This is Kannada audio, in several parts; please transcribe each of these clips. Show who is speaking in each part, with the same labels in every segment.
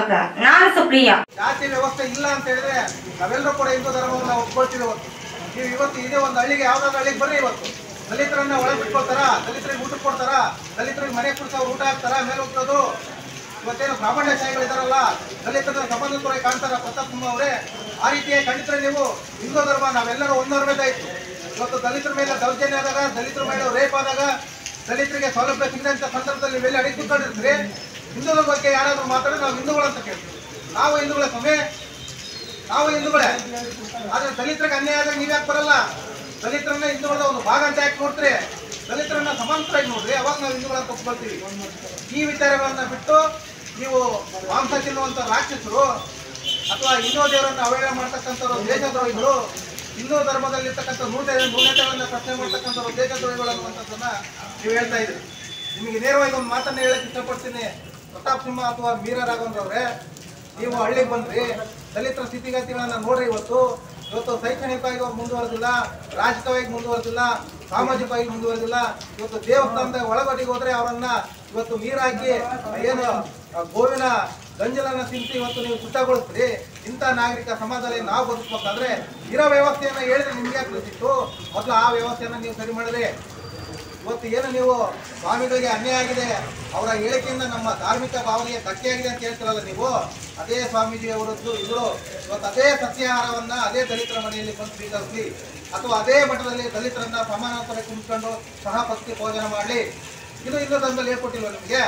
Speaker 1: ಶಿವಮೊಗ್ಗ ನಾನು ಸುಪ್ರಿಯಾ
Speaker 2: ಜಾತಿ ವ್ಯವಸ್ಥೆ ಇಲ್ಲ ಅಂತ ಹೇಳಿದ್ರೆ ನಾವೆಲ್ಲರೂ ಕೂಡ ಹಿಂದೂ ಧರ್ಮವನ್ನು ನಾವು ಒಪ್ಕೊಳ್ತೀವಿ ಇವತ್ತು ನೀವು ಇವತ್ತು ಇದೇ ಒಂದು ಹಳ್ಳಿಗೆ ಯಾವ್ದಾದ್ರು ಹಳ್ಳಿಗೆ ಬರ್ರಿ ಇವತ್ತು ದಲಿತರನ್ನ ಒಳಗೆ ಬಿಟ್ಕೊಳ್ತಾರ ದಲಿತರಿಗೆ ಊಟ ಕೊಡ್ತಾರ ದಲಿತರಿಗೆ ಮನೆ ಕುಡಿಸಿ ಅವ್ರು ಊಟ ಹಾಕ್ತಾರ ಮೇಲೆ ಹೋಗ್ತದು ಇವತ್ತೇನು ಬ್ರಾಹ್ಮಣ್ಯ ಶಾಹಿಗಳಿದಾರಲ್ಲ ದಲಿತರ ಸಂಬಂಧಿತರಾಗಿ ಕಾಣ್ತಾರ ಪ್ರತಾಪ್ ಸಿಂಹ ಅವರೇ ಆ ರೀತಿಯಾಗಿ ಕಂಡಿದ್ರೆ ನೀವು ಹಿಂದೂ ಧರ್ಮ ನಾವೆಲ್ಲರೂ ಒಂದರ್ಬೇಕಾಯ್ತು ಇವತ್ತು ದಲಿತರ ಮೇಲೆ ದೌರ್ಜನ್ಯ ಆದಾಗ ದಲಿತರ ಮೇಲೆ ರೇಪ್ ಆದಾಗ ದಲಿತರಿಗೆ ಸೌಲಭ್ಯ ಸಿಗದಂತ ಸಂದರ್ಭದಲ್ಲಿ ನೀವೆಲ್ಲ ಅಡಿಗೆ ಕೂತ್ಕೊಂಡಿರ್ತೀರಿ ಹಿಂದೂಗಳ ಬಗ್ಗೆ ಯಾರಾದ್ರೂ ಮಾತಾಡಿದ್ರೆ ನಾವು ಹಿಂದೂಗಳು ಅಂತ ಕೇಳ್ತೀವಿ ನಾವು ಹಿಂದೂಗಳ ಸಮಯ ನಾವು ಹಿಂದೂಗಳೇ ಆದ್ರೆ ದಲಿತರಿಗೆ ಅನ್ಯಾಯ ಆದಾಗ ನೀವ್ ಯಾಕೆ ಬರಲ್ಲ ದಲಿತರನ್ನ ಹಿಂದೂಗಳ ಒಂದು ಭಾಗ ಅಂತ ಯಾಕೆ ನೋಡ್ತೀರಿ ದಲಿತರನ್ನ ಸಮಾಂತರವಾಗಿ ನೋಡ್ರಿ ಅವಾಗ ನಾವು ಹಿಂದೂಗಳನ್ನ ಒಪ್ಕೊಳ್ತೀವಿ ಈ ವಿಚಾರಗಳನ್ನ ಬಿಟ್ಟು ನೀವು ಮಾಂಸ ತಿನ್ನುವಂತ ರಾಕ್ಷಸರು ಅಥವಾ ಹಿಂದೂ ದೇವರನ್ನ ಅವಹೇಳನ ಮಾಡ್ತಕ್ಕಂಥವ್ರು ದೇಶದ್ರೋಹಿಗಳು ಹಿಂದೂ ಧರ್ಮದಲ್ಲಿರ್ತಕ್ಕಂಥ ನೂತ ನ್ಯೂನತೆಗಳನ್ನ ಪ್ರಶ್ನೆ ಮಾಡ್ತಕ್ಕಂಥವ್ರು ದೇಶದ್ರೋಹಿಗಳು ಅನ್ನುವಂಥದ್ದನ್ನ ನೀವು ಹೇಳ್ತಾ ಇದ್ರಿ ನಿಮಗೆ ನೇರವಾಗಿ ಒಂದು ಮಾತನ್ನ ಹೇಳಕ್ ಇಷ್ಟಪಡ್ತೀನಿ ಪ್ರತಾಪ್ ಸಿಂಹ ಅಥವಾ ಮೀರಾ ರಾಘವನ್ರವ್ರೆ ನೀವು ಹಳ್ಳಿಗೆ ಬಂದ್ರಿ ದಲಿತರ ಸ್ಥಿತಿಗತಿಗಳನ್ನ ನೋಡ್ರಿ ಇವತ್ತು ಇವತ್ತು ಶೈಕ್ಷಣಿಕವಾಗಿ ಅವ್ರು ಮುಂದುವರೆದಿಲ್ಲ ರಾಜಕೀಯವಾಗಿ ಮುಂದುವರೆದಿಲ್ಲ ಸಾಮಾಜಿಕವಾಗಿ ಮುಂದುವರೆದಿಲ್ಲ ಇವತ್ತು ದೇವಸ್ಥಾನದ ಒಳಗಡೆಗೆ ಹೋದ್ರೆ ಅವರನ್ನ ಇವತ್ತು ನೀರಾಕಿ ಏನು ಆ ಗೋವಿನ ಗಂಜಲನ್ನ ತಿಂತು ಇವತ್ತು ನೀವು ಸುಟ್ಟಗೊಳಿಸ್ತೀರಿ ಇಂಥ ನಾಗರಿಕ ಸಮಾಜದಲ್ಲಿ ನಾವು ಬದುಕಬೇಕಾದ್ರೆ ಇರೋ ವ್ಯವಸ್ಥೆಯನ್ನ ಹೇಳಿದ್ರೆ ನಿಮ್ಗೆ ಯಾಕೆ ಗೊತ್ತಿತ್ತು ಮೊದಲು ಆ ವ್ಯವಸ್ಥೆಯನ್ನ ನೀವು ಸರಿ ಮಾಡಿದ್ರೆ ಇವತ್ತು ಏನು ನೀವು ಸ್ವಾಮಿಗಳಿಗೆ ಅನ್ಯಾಯ ಆಗಿದೆ ಅವರ ಹೇಳಿಕೆಯಿಂದ ನಮ್ಮ ಧಾರ್ಮಿಕ ಭಾವನೆಗೆ ಧಕ್ಕೆಯಾಗಿದೆ ಅಂತ ಹೇಳ್ತಿರಲ್ಲ ನೀವು ಅದೇ ಸ್ವಾಮೀಜಿ ಅವರದ್ದು ಇವರು ಇವತ್ತು ಅದೇ ಸತ್ಯಾಹಾರವನ್ನ ಅದೇ ದಲಿತರ ಮನೆಯಲ್ಲಿ ಬಂದು ಸ್ವೀಕರಿಸಿ ಅಥವಾ ಅದೇ ಮಠದಲ್ಲಿ ದಲಿತರನ್ನ ಸಮಾನಾಂತರ ಕುಂತ್ಕೊಂಡು ಸಹ ಪತ್ನಿ ಭೋಜನ ಮಾಡಲಿ ಇದು ಹಿಂದೂ ಧರ್ಮದಲ್ಲಿ ಹೇಳ್ಕೊಟ್ಟಿಲ್ವ ನಿಮಗೆ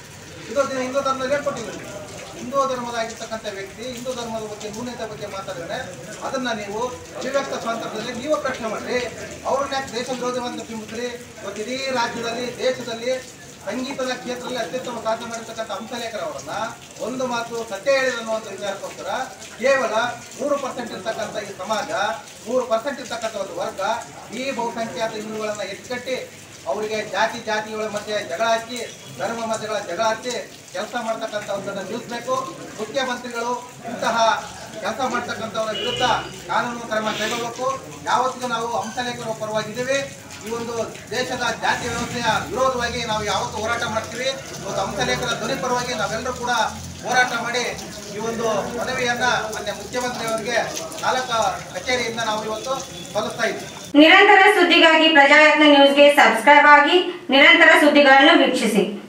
Speaker 2: ಇದು ದಿನ ಹಿಂದೂ ಧರ್ಮದಲ್ಲಿ ಹೇಳ್ಕೊಟ್ಟಿಲ್ಲ ನಿಮಗೆ ಹಿಂದೂ ಧರ್ಮದಾಗಿರ್ತಕ್ಕಂಥ ವ್ಯಕ್ತಿ ಹಿಂದೂ ಧರ್ಮದ ಬಗ್ಗೆ ನ್ಯೂನತೆ ಬಗ್ಗೆ ಮಾತಾಡಿದ್ರೆ ಅದನ್ನ ನೀವು ಅಭಿವ್ಯಕ್ತ ಸ್ವಾತಂತ್ರ್ಯದಲ್ಲಿ ನೀವು ಪ್ರಶ್ನೆ ಮಾಡ್ರಿ ಅವ್ರನ್ನ ಯಾಕೆ ದೇಶ ವಿರೋಧವನ್ನು ತಿಂಬಿದ್ರಿ ಇವತ್ತು ಇಡೀ ರಾಜ್ಯದಲ್ಲಿ ದೇಶದಲ್ಲಿ ಸಂಗೀತದ ಕ್ಷೇತ್ರದಲ್ಲಿ ಅತ್ಯುತ್ತಮ ಸಾಧನೆ ಮಾಡಿರ್ತಕ್ಕಂಥ ಹಂಸಲೇಖರ್ ಅವರನ್ನ ಒಂದು ಮಾತು ಸತ್ಯ ಹೇಳಿದ ಅನ್ನುವಂಥ ವಿಚಾರಕ್ಕೋಸ್ಕರ ಕೇವಲ ಮೂರು ಪರ್ಸೆಂಟ್ ಇರ್ತಕ್ಕಂಥ ಈ ಸಮಾಜ ಮೂರು ಪರ್ಸೆಂಟ್ ಇರ್ತಕ್ಕಂಥ ಒಂದು ವರ್ಗ ಈ ಬಹುಸಂಖ್ಯಾತ ಹಿಂದೂಗಳನ್ನ ಎತ್ಕಟ್ಟಿ ಅವರಿಗೆ ಜಾತಿ ಜಾತಿಗಳ ಮಧ್ಯೆ ಜಗಳ ಹಚ್ಚಿ ಧರ್ಮ ಮಧ್ಯಗಳ ಜಗಳ ಹಚ್ಚಿ ಕೆಲಸ ಮಾಡ್ತಕ್ಕಂಥವ್ರನ್ನ ನಿಲ್ಲಿಸಬೇಕು ಮುಖ್ಯಮಂತ್ರಿಗಳು ಇಂತಹ ಕೆಲಸ ಮಾಡ್ತಕ್ಕಂಥವ್ರ ವಿರುದ್ಧ ಕಾನೂನು ಕ್ರಮ ಕೈಗೊಳ್ಳಬೇಕು ಯಾವತ್ತಿಗೂ ನಾವು ಹಂಸಲೇಖರ ಪರವಾಗಿದ್ದೀವಿ ಈ ಒಂದು ದೇಶದ ಜಾತಿ ವ್ಯವಸ್ಥೆಯ ವಿರೋಧವಾಗಿ ನಾವು ಯಾವತ್ತೂ ಹೋರಾಟ ಮಾಡ್ತೀವಿ ಇವತ್ತು ಹಂಸಲೇಖರ ಧ್ವನಿ ಪರವಾಗಿ ನಾವೆಲ್ಲರೂ ಕೂಡ ಹೋರಾಟ ಮಾಡಿ ಈ ಒಂದು ಮನವಿಯನ್ನ ಮಾನ್ಯ ಮುಖ್ಯಮಂತ್ರಿಯವರಿಗೆ ನಾಲ್ಕು ಕಚೇರಿಯಿಂದ ನಾವು ಇವತ್ತು ಸಲ್ಲಿಸ್ತಾ ಇದ್ದೀವಿ
Speaker 1: ನಿರಂತರ ಸುದ್ದಿಗಾಗಿ ಪ್ರಜಾಯತ್ನ ನ್ಯೂಸ್ಗೆ ಸಬ್ಸ್ಕ್ರೈಬ್ ಆಗಿ ನಿರಂತರ ಸುದ್ದಿಗಳನ್ನು ವೀಕ್ಷಿಸಿ